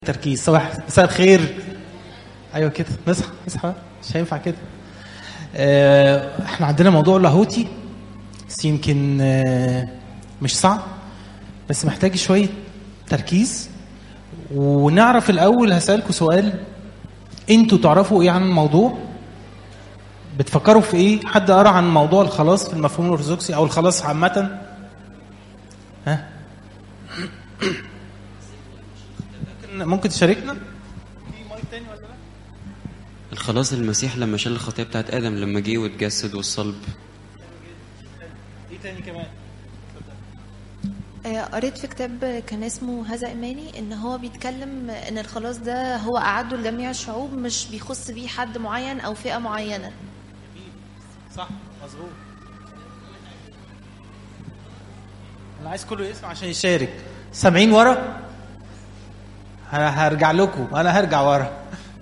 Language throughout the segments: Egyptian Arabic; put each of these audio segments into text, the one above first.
تركيز صباح مساء الخير ايوه كده نصحى نصحى مش هينفع كده آه، احنا عندنا موضوع لاهوتي بس يمكن آه، مش صعب بس محتاج شويه تركيز ونعرف الاول هسالكم سؤال انتوا تعرفوا ايه عن الموضوع بتفكروا في ايه حد قرا عن موضوع الخلاص في المفهوم الارثوذكسي او الخلاص عامه ها ممكن- ممكن تشاركنا الخلاص المسيح لما شال الخطيه بتاعت ادم لما جه واتجسد والصلب ايه تاني كمان آه، قريت في كتاب كان اسمه هذا إيماني إن هو بيتكلم إن الخلاص ده هو أعده لجميع الشعوب مش بيخص بيه حد معين أو فئة معينة صح مظبوط انا عايز كله يسمع عشان يشارك سامعين ورا ه- هرجع لكم انا هرجع ورا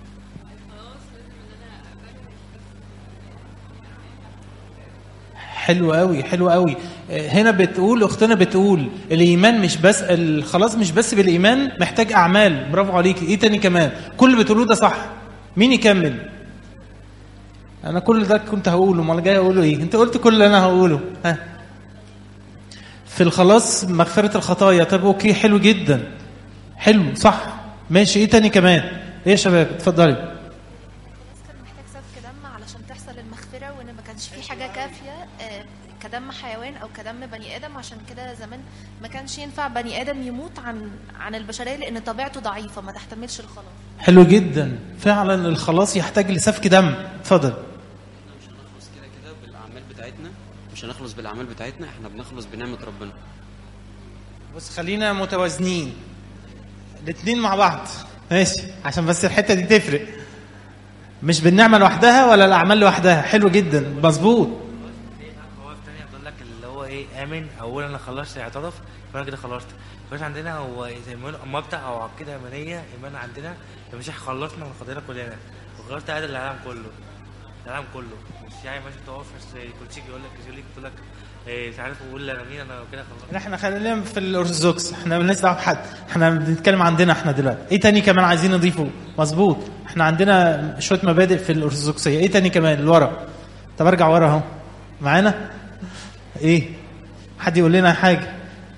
حلو قوي حلو قوي هنا بتقول اختنا بتقول الايمان مش بس الخلاص مش بس بالايمان محتاج اعمال برافو عليكي ايه تاني كمان كل اللي بتقولوه ده صح مين يكمل انا كل ده كنت هقوله امال جاي اقوله ايه انت قلت كل اللي انا هقوله ها في الخلاص مغفرة الخطايا طب اوكي حلو جدا حلو صح ماشي ايه تاني كمان ايه يا شباب اتفضلي كان محتاج سفك دم علشان تحصل المغفرة وإن ما كانش في حاجة كافية آه، كدم حيوان أو كدم بني آدم عشان كده زمان ما كانش ينفع بني آدم يموت عن عن البشرية لأن طبيعته ضعيفة ما تحتملش الخلاص حلو جدا فعلا الخلاص يحتاج لسفك دم اتفضل مش هنخلص كده كده بالاعمال بتاعتنا مش هنخلص بالاعمال بتاعتنا احنا بنخلص بنعمه ربنا بص خلينا متوازنين الاثنين مع بعض ماشي عشان بس الحته دي تفرق مش بالنعمه لوحدها ولا الاعمال لوحدها حلو جدا مظبوط هو في تانية بيقول لك اللي هو ايه امن اول انا خلصت اعترف فانا كده خلصت فاش عندنا هو زي ما يقولوا مبدا او عقيده ايمانيه ايمان عندنا المسيح خلصنا من خطايانا كلنا وخلصت عدد العالم كله العالم كله مش يعني ماشي تقف بس كل يقول لك يقول لك يقول لك إيه، مش عارف اقول انا مين انا كده خلصت احنا خلينا في الارثوذكس احنا مالناش دعوه بحد احنا بنتكلم عندنا احنا دلوقتي ايه تاني كمان عايزين نضيفه مظبوط احنا عندنا شويه مبادئ في الارثوذكسيه ايه تاني كمان لورا طب ارجع ورا اهو معانا ايه حد يقول لنا حاجه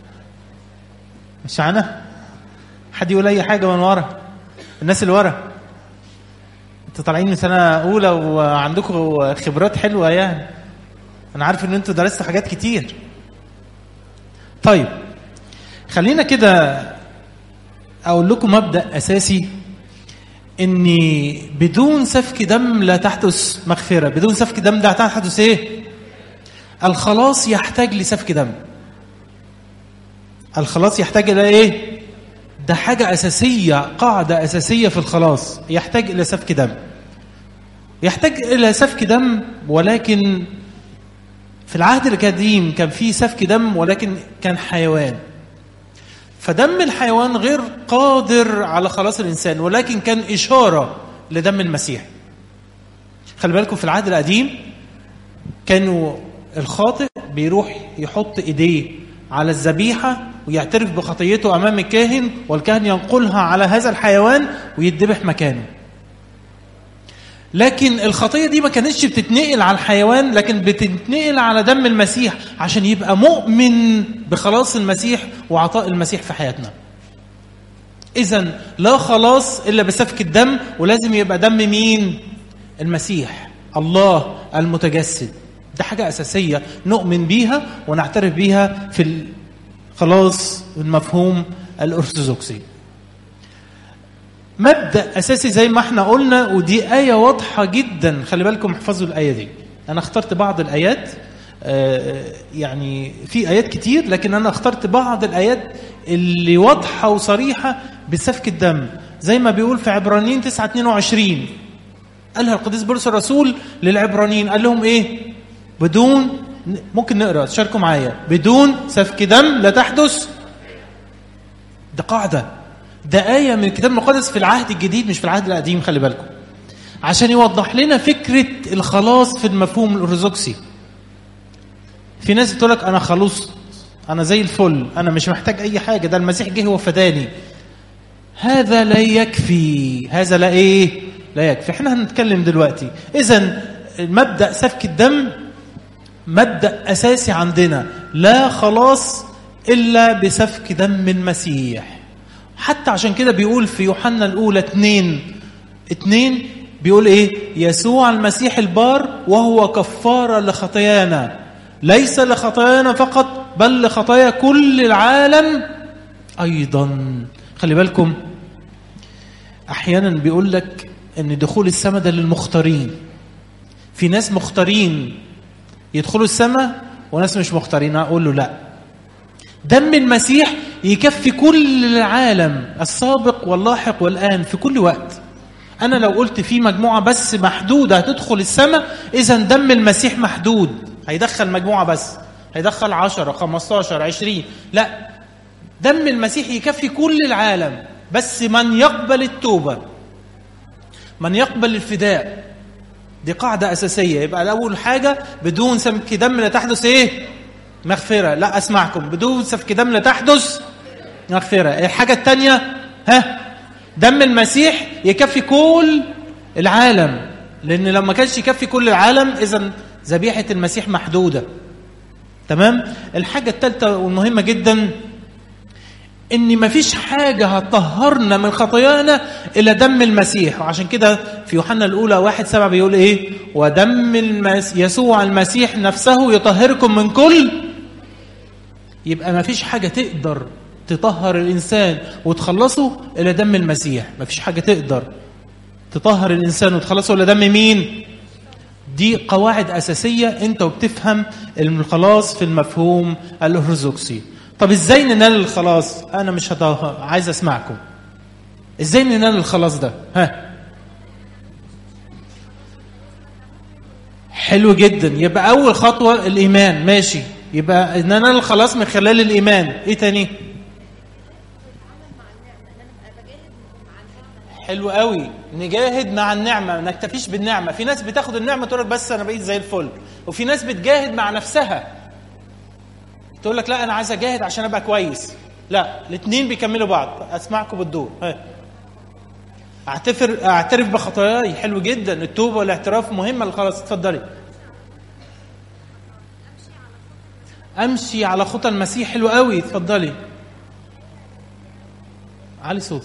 مش معانا حد يقول اي حاجه من ورا الناس اللي ورا انتوا طالعين من سنه اولى وعندكم خبرات حلوه يعني انا عارف ان انتوا درستوا حاجات كتير طيب خلينا كده اقول لكم مبدا اساسي ان بدون سفك دم لا تحدث مغفره بدون سفك دم لا تحدث ايه الخلاص يحتاج لسفك دم الخلاص يحتاج الى ايه ده حاجه اساسيه قاعده اساسيه في الخلاص يحتاج الى سفك دم يحتاج الى سفك دم ولكن في العهد القديم كان في سفك دم ولكن كان حيوان فدم الحيوان غير قادر على خلاص الإنسان ولكن كان إشارة لدم المسيح خلي بالكم في العهد القديم كانوا الخاطئ بيروح يحط إيديه على الذبيحة ويعترف بخطيته أمام الكاهن والكاهن ينقلها على هذا الحيوان ويتذبح مكانه لكن الخطيه دي ما كانتش بتتنقل على الحيوان لكن بتتنقل على دم المسيح عشان يبقى مؤمن بخلاص المسيح وعطاء المسيح في حياتنا اذا لا خلاص الا بسفك الدم ولازم يبقى دم مين المسيح الله المتجسد ده حاجه اساسيه نؤمن بيها ونعترف بيها في الخلاص المفهوم الارثوذكسي مبدا اساسي زي ما احنا قلنا ودي ايه واضحه جدا خلي بالكم احفظوا الايه دي انا اخترت بعض الايات آه، يعني في ايات كتير لكن انا اخترت بعض الايات اللي واضحه وصريحه بسفك الدم زي ما بيقول في عبرانيين 9 22 قالها القديس بولس الرسول للعبرانيين قال لهم ايه بدون ممكن نقرا تشاركوا معايا بدون سفك دم لا تحدث ده قاعده ده آية من الكتاب المقدس في العهد الجديد مش في العهد القديم خلي بالكم عشان يوضح لنا فكرة الخلاص في المفهوم الأرثوذكسي في ناس بتقول لك أنا خلصت أنا زي الفل أنا مش محتاج أي حاجة ده المسيح جه وفداني هذا لا يكفي هذا لا ايه لا يكفي احنا هنتكلم دلوقتي اذا مبدا سفك الدم مبدا اساسي عندنا لا خلاص الا بسفك دم المسيح حتى عشان كده بيقول في يوحنا الاولى اتنين اتنين بيقول ايه يسوع المسيح البار وهو كفاره لخطايانا ليس لخطايانا فقط بل لخطايا كل العالم ايضا خلي بالكم احيانا بيقول لك ان دخول السماء ده للمختارين في ناس مختارين يدخلوا السماء وناس مش مختارين اقول له لا دم المسيح يكفي كل العالم السابق واللاحق والان في كل وقت انا لو قلت في مجموعه بس محدوده هتدخل السماء اذا دم المسيح محدود هيدخل مجموعه بس هيدخل 10 15 20 لا دم المسيح يكفي كل العالم بس من يقبل التوبه من يقبل الفداء دي قاعده اساسيه يبقى اول حاجه بدون سفك دم لا تحدث ايه مغفره لا اسمعكم بدون سفك دم لا تحدث مغفره الحاجه الثانيه ها دم المسيح يكفي كل العالم لان لو ما كانش يكفي كل العالم اذا ذبيحه المسيح محدوده تمام الحاجه الثالثه والمهمه جدا ان مفيش حاجه هتطهرنا من خطايانا الا دم المسيح وعشان كده في يوحنا الاولى واحد سبعة بيقول ايه ودم المس... يسوع المسيح نفسه يطهركم من كل يبقى مفيش حاجه تقدر تطهر الانسان وتخلصه الا دم المسيح مفيش حاجه تقدر تطهر الانسان وتخلصه الا دم مين دي قواعد اساسيه انت وبتفهم الخلاص في المفهوم الارثوذكسي طب ازاي ننال الخلاص انا مش هط... عايز اسمعكم ازاي ننال الخلاص ده ها حلو جدا يبقى اول خطوه الايمان ماشي يبقى ننال الخلاص من خلال الايمان ايه تاني حلو قوي نجاهد مع النعمه ما نكتفيش بالنعمه في ناس بتاخد النعمه تقول لك بس انا بقيت زي الفل وفي ناس بتجاهد مع نفسها تقول لك لا انا عايز اجاهد عشان ابقى كويس لا الاثنين بيكملوا بعض اسمعكم بالدور ها اعترف اعترف بخطاياي حلو جدا التوبه والاعتراف مهمه للخلاص اتفضلي امشي على خطى المسيح حلو قوي اتفضلي علي صوتك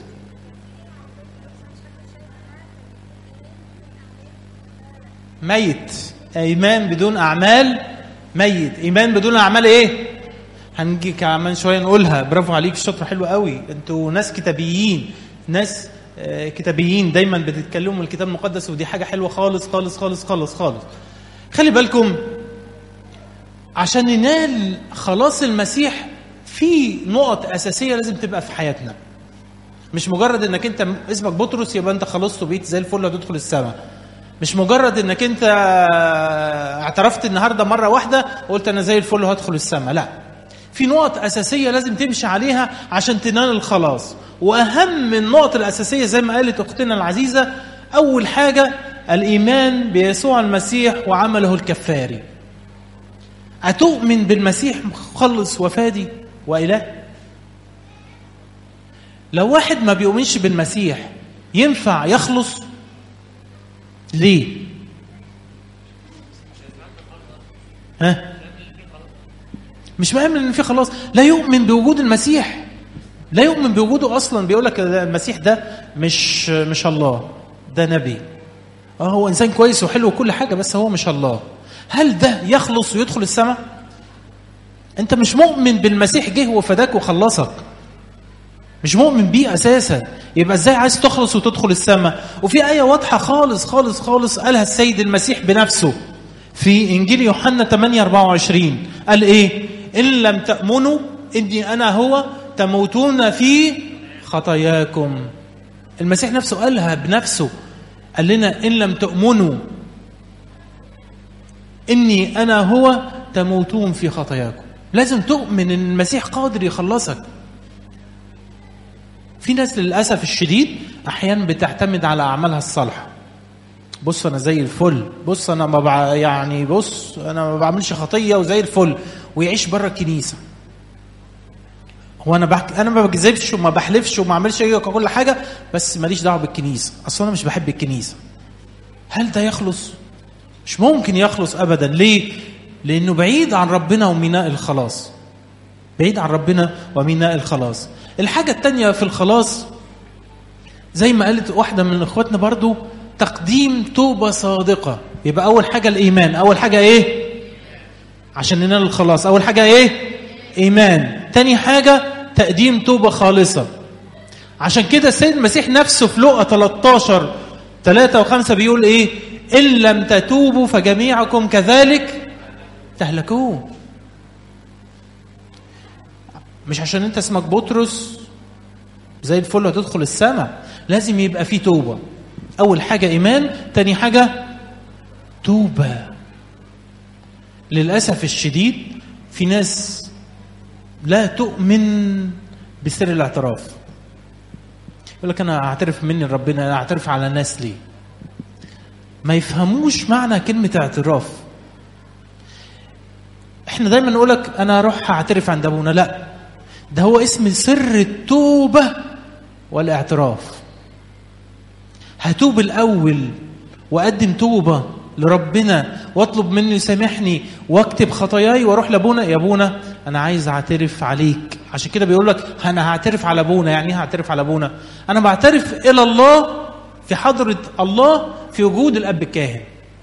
ميت ايمان بدون اعمال ميت ايمان بدون اعمال ايه هنجي كمان شويه نقولها برافو عليك الشطر حلو قوي انتوا ناس كتابيين ناس آه، كتابيين دايما بتتكلموا من الكتاب المقدس ودي حاجه حلوه خالص خالص خالص خالص خالص خلي بالكم عشان ننال خلاص المسيح في نقط اساسيه لازم تبقى في حياتنا مش مجرد انك انت اسمك بطرس يبقى انت خلصت وبقيت زي الفل هتدخل السماء مش مجرد انك انت اعترفت النهارده مره واحده وقلت انا زي الفل وهدخل السماء لا في نقط اساسيه لازم تمشي عليها عشان تنال الخلاص واهم النقط الاساسيه زي ما قالت اختنا العزيزه اول حاجه الايمان بيسوع المسيح وعمله الكفاري اتؤمن بالمسيح مخلص وفادي واله لو واحد ما بيؤمنش بالمسيح ينفع يخلص ليه ها مش مؤمن ان في خلاص لا يؤمن بوجود المسيح لا يؤمن بوجوده اصلا بيقول لك المسيح ده مش مش الله ده نبي اه هو انسان كويس وحلو وكل حاجه بس هو مش الله هل ده يخلص ويدخل السماء انت مش مؤمن بالمسيح جه وفداك وخلصك مش مؤمن بيه اساسا يبقى ازاي عايز تخلص وتدخل السماء وفي ايه واضحه خالص خالص خالص قالها السيد المسيح بنفسه في انجيل يوحنا 8 24 قال ايه ان لم تامنوا اني انا هو تموتون في خطاياكم المسيح نفسه قالها بنفسه قال لنا ان لم تؤمنوا اني انا هو تموتون في خطاياكم لازم تؤمن ان المسيح قادر يخلصك في ناس للاسف الشديد احيانا بتعتمد على اعمالها الصالحه بص انا زي الفل بص انا ما بع... يعني بص انا ما بعملش خطيه وزي الفل ويعيش بره الكنيسه هو انا بحكي انا ما بكذبش وما بحلفش وما اعملش اي كل حاجه بس ماليش دعوه بالكنيسه اصلا انا مش بحب الكنيسه هل ده يخلص مش ممكن يخلص ابدا ليه لانه بعيد عن ربنا وميناء الخلاص بعيد عن ربنا وميناء الخلاص الحاجه الثانيه في الخلاص زي ما قالت واحده من اخواتنا برضو تقديم توبه صادقه يبقى اول حاجه الايمان اول حاجه ايه عشان ننال الخلاص اول حاجه ايه ايمان تاني حاجه تقديم توبه خالصه عشان كده السيد المسيح نفسه في لقا 13 3 و5 بيقول ايه ان لم تتوبوا فجميعكم كذلك تهلكون مش عشان انت اسمك بطرس زي الفل هتدخل السماء لازم يبقى في توبه اول حاجه ايمان تاني حاجه توبه للاسف الشديد في ناس لا تؤمن بسر الاعتراف يقول لك انا اعترف مني لربنا انا اعترف على الناس ليه ما يفهموش معنى كلمه اعتراف احنا دايما نقول لك انا اروح اعترف عند ابونا لا ده هو اسم سر التوبه والاعتراف هتوب الاول واقدم توبه لربنا واطلب منه يسامحني واكتب خطاياي واروح لابونا يا ابونا انا عايز اعترف عليك عشان كده بيقول لك انا هعترف على ابونا يعني ايه هعترف على ابونا انا بعترف الى الله في حضره الله في وجود الاب الكاهن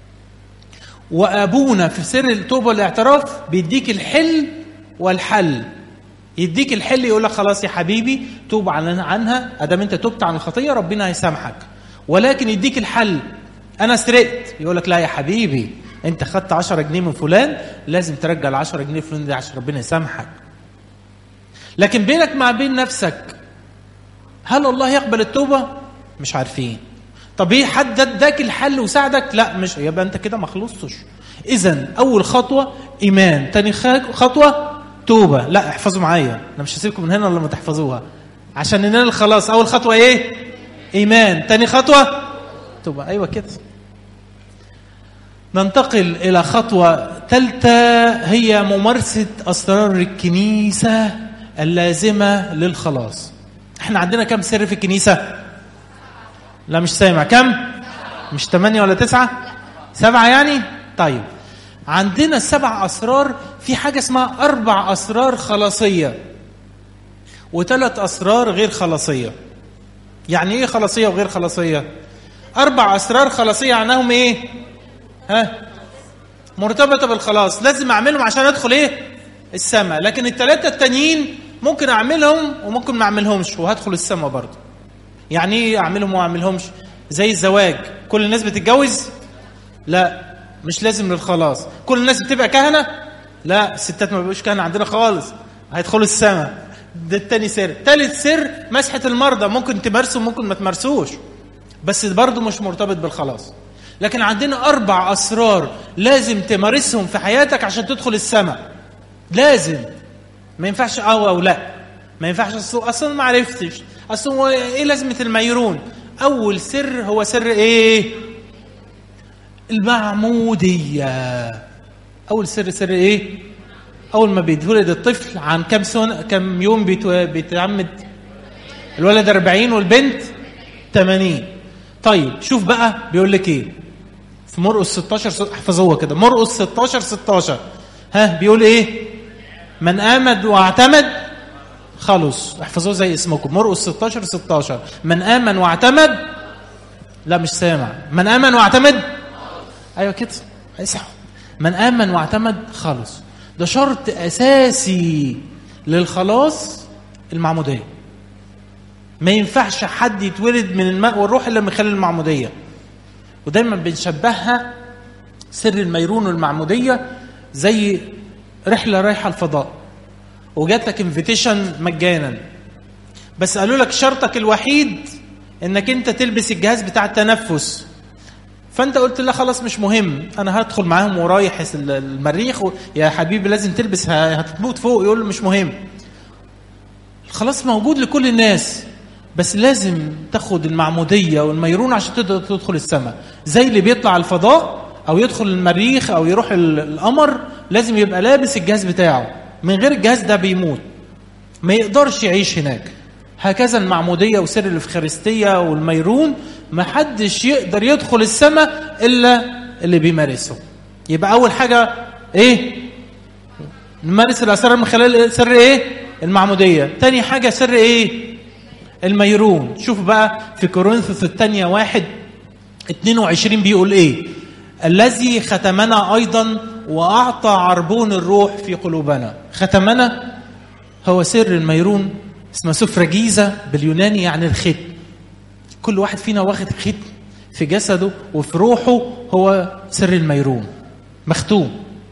وابونا في سر التوبه والاعتراف بيديك الحل والحل يديك الحل يقول لك خلاص يا حبيبي توب عن- عنها ادام انت تبت عن الخطيه ربنا هيسامحك ولكن يديك الحل انا سرقت يقول لك لا يا حبيبي انت خدت 10 جنيه من فلان لازم ترجع ال 10 جنيه فلان دي عشان ربنا يسامحك لكن بينك مع بين نفسك هل الله يقبل التوبه مش عارفين طب ايه حد اداك الحل وساعدك لا مش يبقى انت كده ما خلصتش اذا اول خطوه ايمان تاني خ- خطوه توبه لا احفظوا معايا انا مش هسيبكم من هنا لما تحفظوها عشان ننال الخلاص اول خطوه ايه ايمان تاني خطوه توبه ايوه كده ننتقل الى خطوه ثالثه هي ممارسه اسرار الكنيسه اللازمه للخلاص احنا عندنا كم سر في الكنيسه لا مش سامع كم مش ثمانية ولا تسعة سبعة يعني طيب عندنا السبع أسرار في حاجة اسمها أربع أسرار خلاصية وثلاث أسرار غير خلاصية يعني إيه خلاصية وغير خلاصية أربع أسرار خلاصية عنهم إيه ها مرتبطة بالخلاص لازم أعملهم عشان أدخل إيه السماء لكن الثلاثة التانيين ممكن أعملهم وممكن ما أعملهمش وهدخل السماء برضه يعني ايه اعملهم وما اعملهمش زي الزواج كل الناس بتتجوز لا مش لازم للخلاص كل الناس بتبقى كهنه لا الستات ما بيبقوش كهنه عندنا خالص هيدخلوا السماء ده التاني سر تالت سر مسحه المرضى ممكن تمارسوا ممكن ما تمارسوش بس برضه مش مرتبط بالخلاص لكن عندنا اربع اسرار لازم تمارسهم في حياتك عشان تدخل السماء لازم ما ينفعش اه او لا ما ينفعش اصل اصلا ما عرفتش اصل هو ايه لازمه الميرون اول سر هو سر ايه المعموديه اول سر سر ايه اول ما بيتولد الطفل عن كم سنه كم يوم بيتو- بيتعمد الولد 40 والبنت 80 طيب شوف بقى بيقول لك ايه في مرقس 16 ست- احفظوها كده مرقس 16 16 ها بيقول ايه من آمن واعتمد خلص احفظوه زي اسمكم مرقس 16 16 من آمن واعتمد لا مش سامع من آمن واعتمد ايوه كده اسحوا من آمن واعتمد خلص ده شرط أساسي للخلاص المعمودية ما ينفعش حد يتولد من الماء والروح إلا من خلال المعمودية ودايما بنشبهها سر الميرون والمعمودية زي رحلة رايحة الفضاء وجات لك انفيتيشن مجانا بس قالوا لك شرطك الوحيد انك انت تلبس الجهاز بتاع التنفس فانت قلت لا خلاص مش مهم انا هدخل معاهم ورايح المريخ و... يا حبيبي لازم تلبس ه- هتموت فوق يقول له مش مهم خلاص موجود لكل الناس بس لازم تاخد المعمودية والميرون عشان تقدر تدخل السماء زي اللي بيطلع الفضاء او يدخل المريخ او يروح ال- القمر لازم يبقى لابس الجهاز بتاعه من غير الجهاز ده بيموت ما يقدرش يعيش هناك هكذا المعمودية وسر الإفخارستية والميرون ما حدش يقدر يدخل السماء إلا اللي بيمارسه يبقى أول حاجة إيه نمارس الأسرار من خلال سر إيه المعمودية تاني حاجة سر إيه الميرون شوف بقى في كورنثوس الثانية واحد 22 بيقول ايه الذي ختمنا ايضا واعطى عربون الروح في قلوبنا ختمنا هو سر الميرون اسمه سفرجيزة باليوناني يعني الختم كل واحد فينا واخد ختم في جسده وفي روحه هو سر الميرون مختوم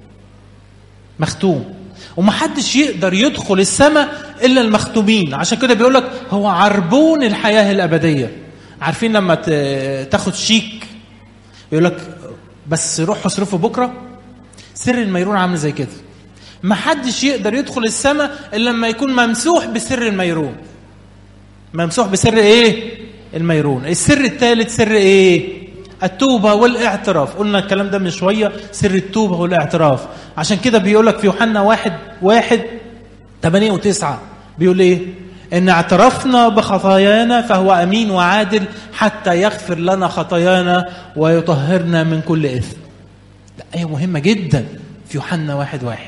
مختوم ومحدش يقدر يدخل السماء الا المختومين عشان كده بيقول لك هو عربون الحياه الابديه عارفين لما ت- تاخد شيك يقول لك بس روح اصرفه بكره سر الميرون عامل زي كده محدش يقدر يدخل السماء الا لما يكون ممسوح بسر الميرون ممسوح بسر ايه الميرون السر الثالث سر ايه التوبه والاعتراف قلنا الكلام ده من شويه سر التوبه والاعتراف عشان كده بيقول لك في يوحنا واحد واحد ثمانية وتسعة بيقول ايه ان اعترفنا بخطايانا فهو امين وعادل حتى يغفر لنا خطايانا ويطهرنا من كل اثم ده ايه مهمه جدا في يوحنا واحد واحد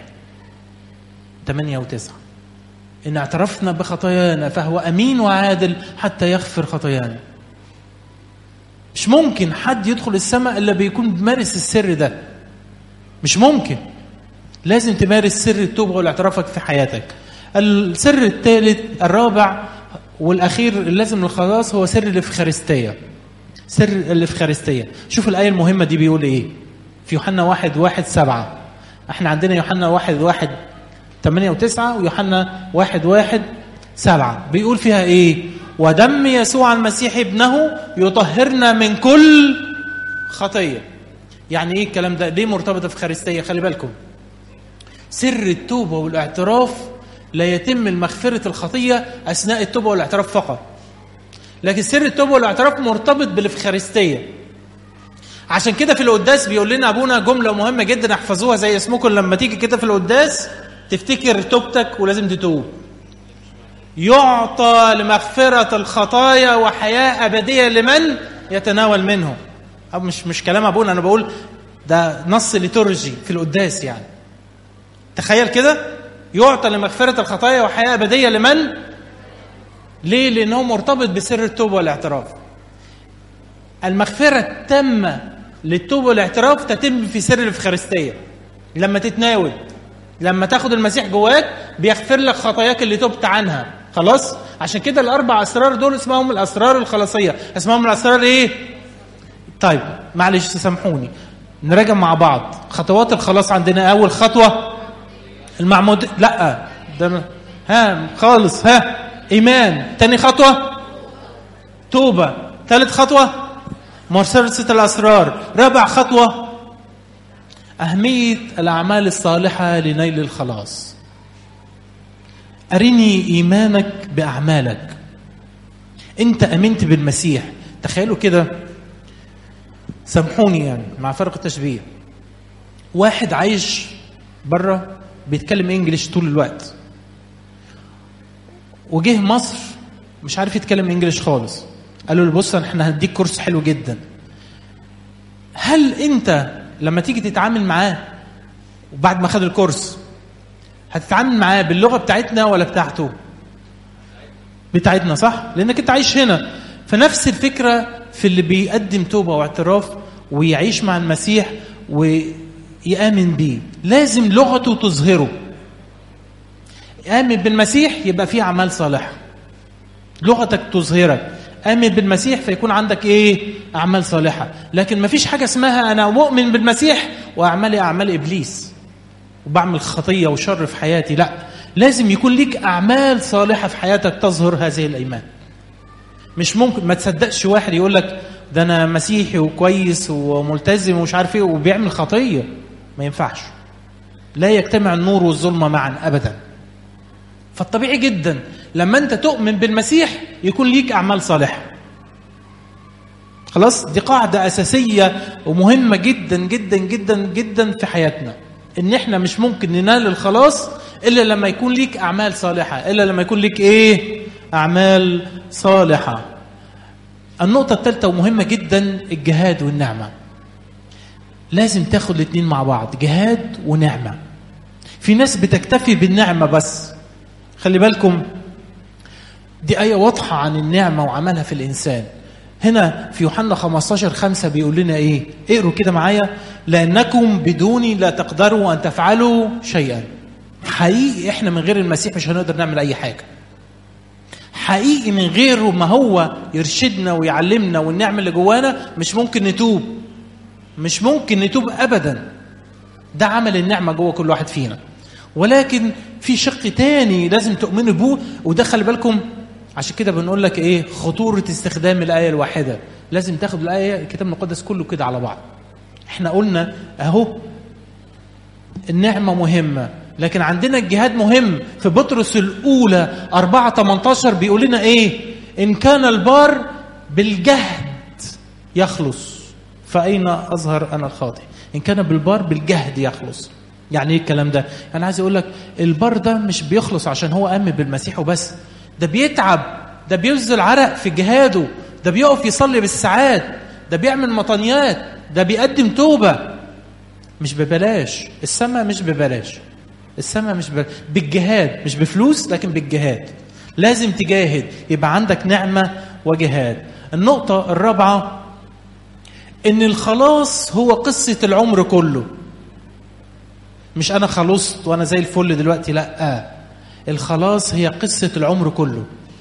ثمانية وتسعة إن اعترفنا بخطايانا فهو أمين وعادل حتى يغفر خطايانا مش ممكن حد يدخل السماء إلا بيكون بيمارس السر ده مش ممكن لازم تمارس سر التوبة والاعترافك في حياتك السر الثالث الرابع والأخير اللازم للخلاص هو سر الإفخارستية سر الإفخارستية شوف الآية المهمة دي بيقول إيه في يوحنا واحد واحد سبعة احنا عندنا يوحنا واحد واحد ثمانية وتسعة ويوحنا واحد واحد سبعة بيقول فيها ايه ودم يسوع المسيح ابنه يطهرنا من كل خطية يعني ايه الكلام ده ليه مرتبطة في خارستية خلي بالكم سر التوبة والاعتراف لا يتم المغفرة الخطية أثناء التوبة والاعتراف فقط لكن سر التوبة والاعتراف مرتبط بالإفخارستية عشان كده في القداس بيقول لنا ابونا جمله مهمه جدا احفظوها زي اسمكم لما تيجي كده في القداس تفتكر توبتك ولازم تتوب يعطى لمغفرة الخطايا وحياة أبدية لمن يتناول منه أو مش مش كلام أبونا أنا بقول ده نص ليتورجي في القداس يعني تخيل كده يعطى لمغفرة الخطايا وحياة أبدية لمن ليه لأنه مرتبط بسر التوبة والاعتراف المغفرة التامة للتوبة والاعتراف تتم في سر الإفخارستية لما تتناول لما تاخد المسيح جواك بيغفر لك خطاياك اللي تبت عنها خلاص عشان كده الأربع أسرار دول اسمهم الأسرار الخلاصية اسمهم الأسرار إيه طيب معلش سامحوني نراجع مع بعض خطوات الخلاص عندنا أول خطوة المعمود لا ده م- ها خالص ها إيمان تاني خطوة توبة ثالث خطوة مرسلسة الأسرار رابع خطوة أهمية الأعمال الصالحة لنيل الخلاص أرني إيمانك بأعمالك أنت أمنت بالمسيح تخيلوا كده سامحوني يعني مع فرق التشبيه واحد عايش بره بيتكلم انجليش طول الوقت وجه مصر مش عارف يتكلم انجليش خالص قالوا له بص احنا هنديك كورس حلو جدا هل انت لما تيجي تتعامل معاه وبعد ما خد الكورس هتتعامل معاه باللغه بتاعتنا ولا بتاعته بتاعتنا صح لانك انت عايش هنا فنفس الفكره في اللي بيقدم توبه واعتراف ويعيش مع المسيح ويامن بيه لازم لغته تظهره آمن بالمسيح يبقى فيه أعمال صالحة لغتك تظهرك آمن بالمسيح فيكون عندك إيه أعمال صالحة لكن ما فيش حاجة اسمها أنا مؤمن بالمسيح وأعمالي أعمال إبليس وبعمل خطية وشر في حياتي لا لازم يكون ليك أعمال صالحة في حياتك تظهر هذه الأيمان مش ممكن ما تصدقش واحد يقول لك ده أنا مسيحي وكويس وملتزم ومش عارف إيه وبيعمل خطية ما ينفعش لا يجتمع النور والظلمة معا أبداً فالطبيعي جدا لما انت تؤمن بالمسيح يكون ليك اعمال صالحه خلاص دي قاعده اساسيه ومهمه جدا جدا جدا جدا في حياتنا ان احنا مش ممكن ننال الخلاص الا لما يكون ليك اعمال صالحه الا لما يكون ليك ايه اعمال صالحه النقطه الثالثه ومهمه جدا الجهاد والنعمه لازم تاخد الاثنين مع بعض جهاد ونعمه في ناس بتكتفي بالنعمه بس خلي بالكم دي آية واضحة عن النعمة وعملها في الإنسان هنا في يوحنا 15 5 بيقول لنا إيه اقروا كده معايا لأنكم بدوني لا تقدروا أن تفعلوا شيئا حقيقي إحنا من غير المسيح مش هنقدر نعمل أي حاجة حقيقي من غيره ما هو يرشدنا ويعلمنا والنعمة اللي جوانا مش ممكن نتوب مش ممكن نتوب أبدا ده عمل النعمة جوه كل واحد فينا ولكن في شق تاني لازم تؤمنوا بيه وده خلي بالكم عشان كده بنقول لك ايه خطورة استخدام الآية الواحدة لازم تاخد الآية الكتاب المقدس كله كده على بعض احنا قلنا اهو النعمة مهمة لكن عندنا الجهاد مهم في بطرس الأولى 4 18 بيقول لنا ايه إن كان البار بالجهد يخلص فأين أظهر أنا الخاطئ إن كان بالبار بالجهد يخلص يعني ايه الكلام ده انا عايز اقول لك البار ده مش بيخلص عشان هو امن بالمسيح وبس ده بيتعب ده بيبذل عرق في جهاده ده بيقف يصلي بالساعات ده بيعمل مطنيات ده بيقدم توبه مش ببلاش السماء مش ببلاش السماء مش ببلاش. بالجهاد مش بفلوس لكن بالجهاد لازم تجاهد يبقى عندك نعمه وجهاد النقطه الرابعه ان الخلاص هو قصه العمر كله مش انا خلصت وانا زي الفل دلوقتي لا الخلاص هي قصه العمر كله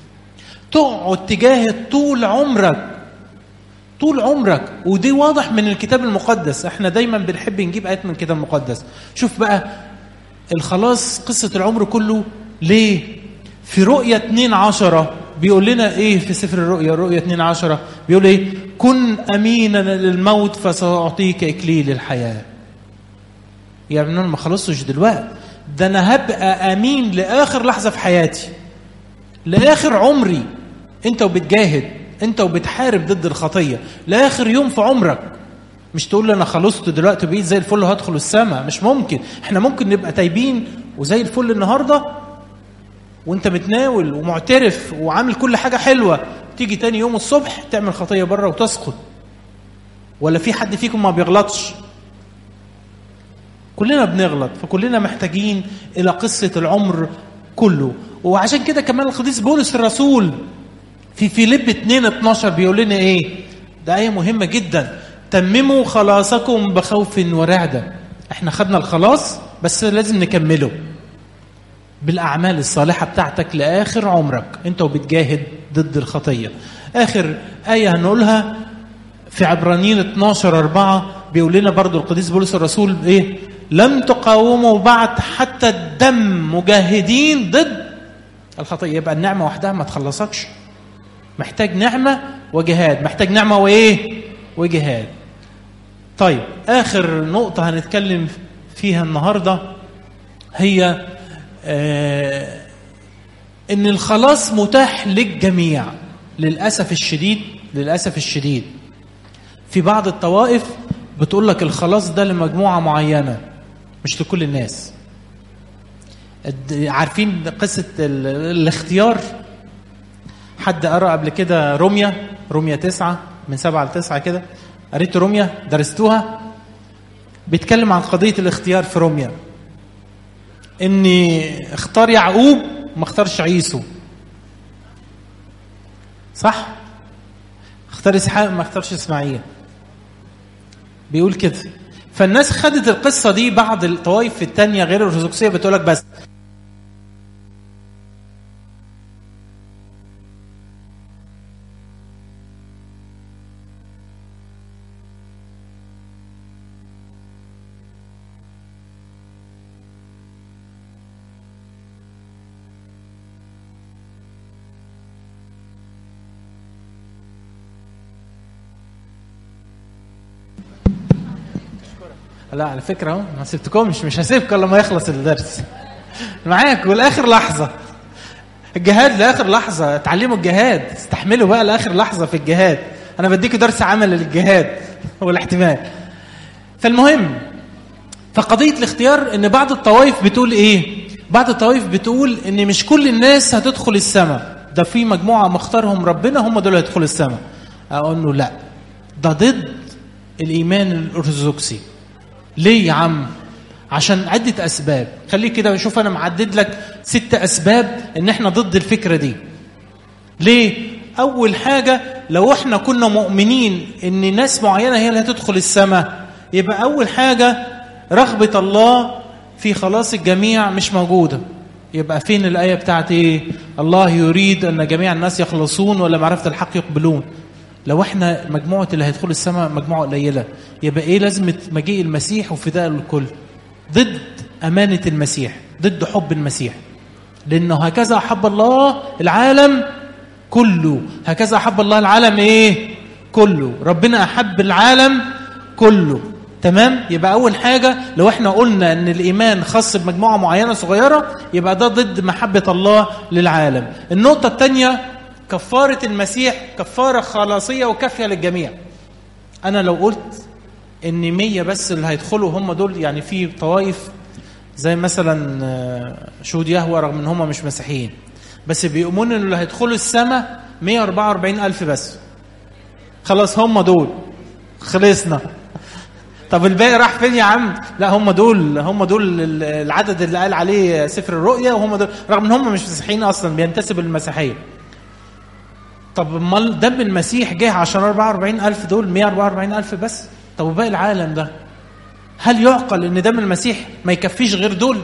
تقعد تجاهد طول عمرك طول عمرك ودي واضح من الكتاب المقدس احنا دايما بنحب نجيب ايات من الكتاب المقدس شوف بقى الخلاص قصه العمر كله ليه في رؤية 2 عشرة بيقول لنا ايه في سفر الرؤيا رؤية 2 عشرة بيقول ايه كن امينا للموت فساعطيك اكليل الحياه يا ابني انا ما خلصتش دلوقتي ده انا هبقى امين لاخر لحظه في حياتي لاخر عمري انت وبتجاهد انت وبتحارب ضد الخطيه لاخر يوم في عمرك مش تقول لي انا خلصت دلوقتي بقيت زي الفل وهدخل السماء مش ممكن احنا ممكن نبقى تايبين وزي الفل النهارده وانت متناول ومعترف وعامل كل حاجه حلوه تيجي تاني يوم الصبح تعمل خطيه بره وتسقط ولا في حد فيكم ما بيغلطش كلنا بنغلط فكلنا محتاجين الى قصه العمر كله وعشان كده كمان القديس بولس الرسول في فيليب 2 12 بيقول لنا ايه ده ايه مهمه جدا تمموا خلاصكم بخوف ورعده احنا خدنا الخلاص بس لازم نكمله بالاعمال الصالحه بتاعتك لاخر عمرك انت وبتجاهد ضد الخطيه اخر ايه هنقولها في عبرانيين 12 4 بيقول لنا برضو القديس بولس الرسول ايه لم تقاوموا بعد حتى الدم مجاهدين ضد الخطيه يبقى النعمه وحدها ما تخلصكش محتاج نعمه وجهاد محتاج نعمه وايه وجهاد طيب اخر نقطه هنتكلم فيها النهارده هي آه ان الخلاص متاح للجميع للاسف الشديد للاسف الشديد في بعض الطوائف بتقول لك الخلاص ده لمجموعه معينه مش لكل الناس عارفين قصه الاختيار حد قرأ قبل كده روميا روميا تسعة من سبعة لتسعة كده قريت روميا درستوها بيتكلم عن قضية الاختيار في روميا اني اختار يعقوب ما اختارش عيسو صح اختار اسحاق ما اختارش اسماعيل بيقول كده فالناس خدت القصة دي بعض الطوائف التانية غير الأرثوذكسية بتقولك بس لا على فكرة اهو ما سبتكمش مش هسيبكم لما يخلص الدرس معاك والاخر لحظة الجهاد لاخر لحظة اتعلموا الجهاد استحملوا بقى لاخر لحظة في الجهاد انا بديكوا درس عمل للجهاد والاحتمال فالمهم فقضية الاختيار ان بعض الطوائف بتقول ايه بعض الطوائف بتقول ان مش كل الناس هتدخل السماء ده في مجموعه مختارهم ربنا هم دول هيدخلوا السماء اقول له لا ده ضد الايمان الارثوذكسي ليه يا عم عشان عده اسباب خليك كده شوف انا معدد لك ست اسباب ان احنا ضد الفكره دي ليه اول حاجه لو احنا كنا مؤمنين ان ناس معينه هي اللي هتدخل السماء يبقى اول حاجه رغبه الله في خلاص الجميع مش موجوده يبقى فين الايه بتاعت ايه الله يريد ان جميع الناس يخلصون ولا معرفه الحق يقبلون لو احنا مجموعه اللي هيدخلوا السماء مجموعه قليله يبقى ايه لازمه مجيء المسيح وفداء الكل ضد امانه المسيح ضد حب المسيح لانه هكذا احب الله العالم كله هكذا احب الله العالم ايه كله ربنا احب العالم كله تمام يبقى اول حاجه لو احنا قلنا ان الايمان خاص بمجموعه معينه صغيره يبقى ده ضد محبه الله للعالم النقطه الثانيه كفاره المسيح كفاره خلاصيه وكافيه للجميع انا لو قلت ان مية بس اللي هيدخلوا هم دول يعني في طوائف زي مثلا آه، شهود يهوى رغم ان هم مش مسيحيين بس بيؤمنون ان اللي هيدخلوا السماء 144 ألف بس خلاص هم دول خلصنا طب الباقي راح فين يا عم لا هم دول هم دول ال- العدد اللي قال عليه سفر الرؤيا وهم دول رغم ان هم مش مسيحيين اصلا بينتسبوا للمسيحيه طب امال دم المسيح جه عشان 44 ألف دول 144 ألف بس طب وباقي العالم ده هل يعقل ان دم المسيح ما يكفيش غير دول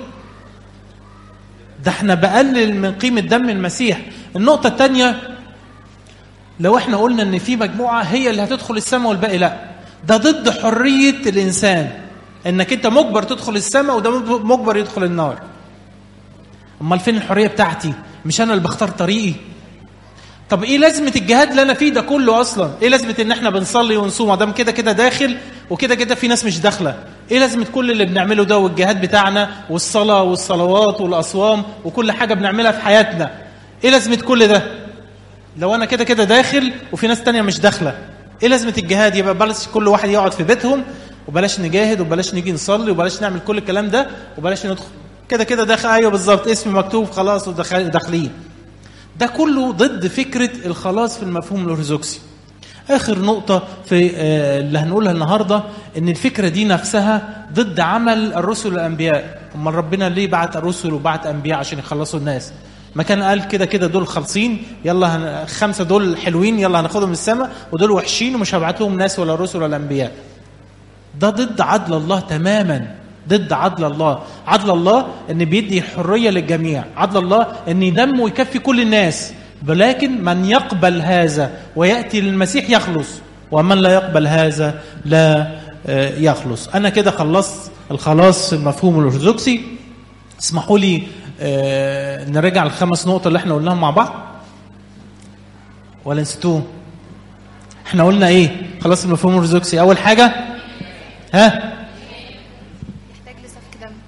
ده احنا بقلل من قيمة دم المسيح النقطة الثانية لو احنا قلنا ان في مجموعة هي اللي هتدخل السماء والباقي لا ده ضد حرية الإنسان انك انت مجبر تدخل السماء وده مجبر يدخل النار امال فين الحرية بتاعتي مش انا اللي بختار طريقي طب ايه لازمه الجهاد اللي انا فيه ده كله اصلا ايه لازمه ان احنا بنصلي ونصوم ما دام كده كده داخل وكده كده في ناس مش داخله ايه لازمه كل اللي بنعمله ده والجهاد بتاعنا والصلاه والصلوات والاصوام وكل حاجه بنعملها في حياتنا ايه لازمه كل ده لو انا كده كده داخل وفي ناس تانية مش داخله ايه لازمه الجهاد يبقى بلاش كل واحد يقعد في بيتهم وبلاش نجاهد وبلاش نيجي نصلي وبلاش نعمل كل الكلام ده وبلاش ندخل كده كده داخل ايوه بالظبط اسم مكتوب خلاص وداخلين ده كله ضد فكرة الخلاص في المفهوم الأرثوذكسي آخر نقطة في آه، اللي هنقولها النهاردة إن الفكرة دي نفسها ضد عمل الرسل والأنبياء أمال ربنا ليه بعت الرسل وبعت أنبياء عشان يخلصوا الناس ما كان قال كده كده دول خالصين يلا هن... خمسة دول حلوين يلا هناخدهم السماء ودول وحشين ومش هبعت لهم ناس ولا رسل ولا أنبياء ده ضد عدل الله تماما ضد عدل الله عدل الله ان بيدي حريه للجميع عدل الله ان دمه يكفي كل الناس ولكن من يقبل هذا وياتي للمسيح يخلص ومن لا يقبل هذا لا آه، يخلص انا كده خلصت الخلاص في المفهوم الارثوذكسي اسمحوا لي آه، نراجع الخمس نقط اللي احنا قلناهم مع بعض ولا نسيتوهم احنا قلنا ايه خلاص المفهوم الارثوذكسي اول حاجه ها يحتاج لسفك دم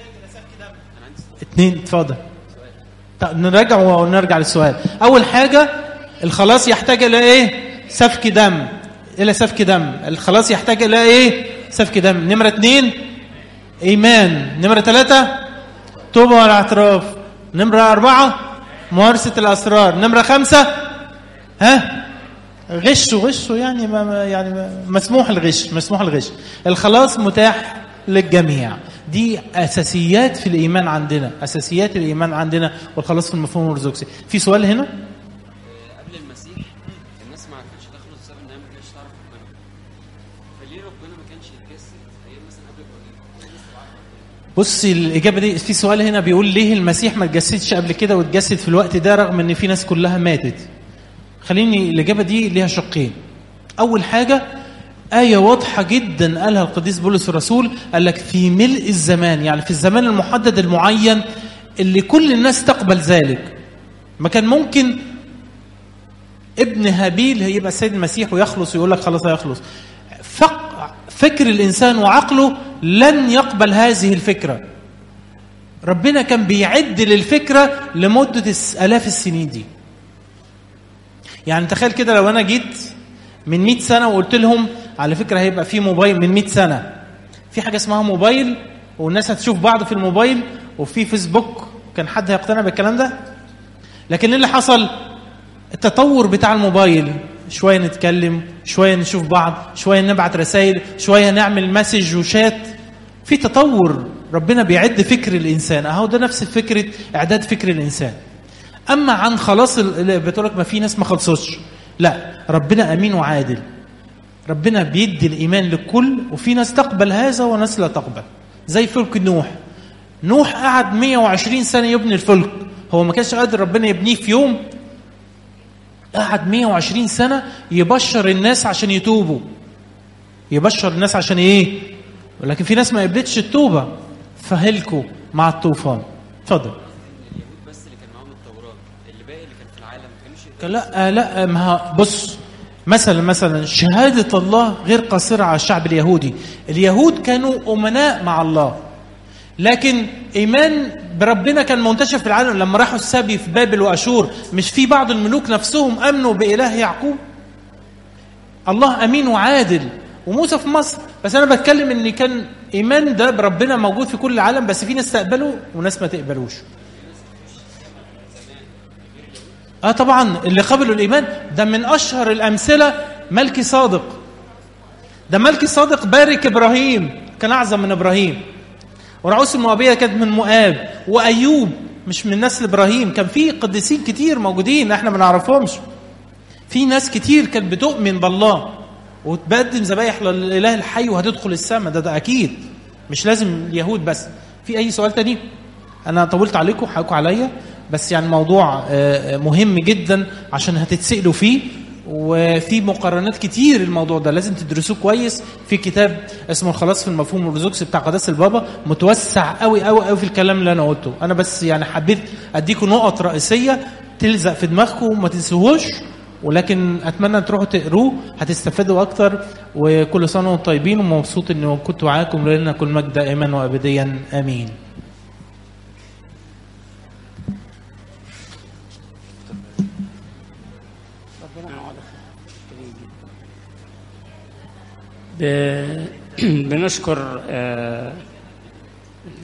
اتنين اتفضل طب نراجع ونرجع للسؤال اول حاجه الخلاص يحتاج الى ايه سفك دم الى سفك دم الخلاص يحتاج الى ايه سفك دم نمره اتنين ايمان نمره ثلاثة توبه والاعتراف نمره أربعة ممارسه الاسرار نمره خمسة ها غش وغش يعني ما ما- يعني ما- مسموح الغش مسموح الغش الخلاص متاح للجميع دي اساسيات في الايمان عندنا اساسيات الايمان عندنا والخلاص في المفهوم الارثوذكسي في سؤال هنا قبل المسيح الناس ما عرفتش تخلص بسبب انها ما كانتش تعرف ربنا فليه ربنا ما كانش يتجسد ايام مثلا قبل ابراهيم بصي الاجابه دي في سؤال هنا بيقول ليه المسيح ما اتجسدش قبل كده واتجسد في الوقت ده رغم ان في ناس كلها ماتت خليني الاجابه دي ليها شقين اول حاجه آية واضحة جدا قالها القديس بولس الرسول قال لك في ملء الزمان يعني في الزمان المحدد المعين اللي كل الناس تقبل ذلك ما كان ممكن ابن هابيل هيبقى السيد المسيح ويخلص ويقول لك خلاص هيخلص فق فكر الإنسان وعقله لن يقبل هذه الفكرة ربنا كان بيعد للفكرة لمدة الس- آلاف السنين دي يعني تخيل كده لو أنا جيت من 100 سنة وقلت لهم على فكرة هيبقى في موبايل من 100 سنة في حاجة اسمها موبايل والناس هتشوف بعض في الموبايل وفي فيسبوك كان حد هيقتنع بالكلام ده لكن ايه اللي حصل التطور بتاع الموبايل شويه نتكلم شويه نشوف بعض شويه نبعت رسائل شويه نعمل مسج وشات في تطور ربنا بيعد فكر الانسان اهو ده نفس فكره اعداد فكر الانسان اما عن خلاص ال- بتقول لك ما في ناس ما خلصتش لا ربنا امين وعادل ربنا بيدي الايمان للكل وفي ناس تقبل هذا وناس لا تقبل زي فلك نوح نوح قعد 120 سنه يبني الفلك هو ما كانش قادر ربنا يبنيه في يوم قعد 120 سنه يبشر الناس عشان يتوبوا يبشر الناس عشان ايه ولكن في ناس ما قبلتش التوبه فهلكوا مع الطوفان اتفضل اليهود بس اللي كان معاهم التوراه اللي باقي اللي كان في العالم ما كانوش كان لا لا ما ها- بص مثلا مثلا شهادة الله غير قاصرة على الشعب اليهودي اليهود كانوا أمناء مع الله لكن إيمان بربنا كان منتشر في العالم لما راحوا السبي في بابل وأشور مش في بعض الملوك نفسهم أمنوا بإله يعقوب الله أمين وعادل وموسى في مصر بس أنا بتكلم إن كان إيمان ده بربنا موجود في كل العالم بس في ناس تقبله وناس ما تقبلوش اه طبعا اللي قبلوا الايمان ده من اشهر الامثله ملكي صادق ده ملكي صادق بارك ابراهيم كان اعظم من ابراهيم ورعوس المؤابيه كانت من مؤاب وايوب مش من نسل ابراهيم كان في قديسين كتير موجودين احنا ما نعرفهمش في ناس كتير كانت بتؤمن بالله وتقدم ذبايح للاله الحي وهتدخل السماء ده ده اكيد مش لازم اليهود بس في اي سؤال تاني انا طولت عليكم حقكم عليا بس يعني موضوع آه، مهم جدا عشان هتتسالوا فيه وفي مقارنات كتير الموضوع ده لازم تدرسوه كويس في كتاب اسمه الخلاص في المفهوم الارثوذكسي بتاع قداسه البابا متوسع قوي قوي قوي في الكلام اللي انا قلته انا بس يعني حبيت اديكم نقط رئيسيه تلزق في دماغكم وما تنسوهوش ولكن اتمنى تروحوا تقروه هتستفادوا اكتر وكل سنه وانتم طيبين ومبسوط ان كنت معاكم لنا كل مجد دائما وابديا امين ب- بنشكر آه،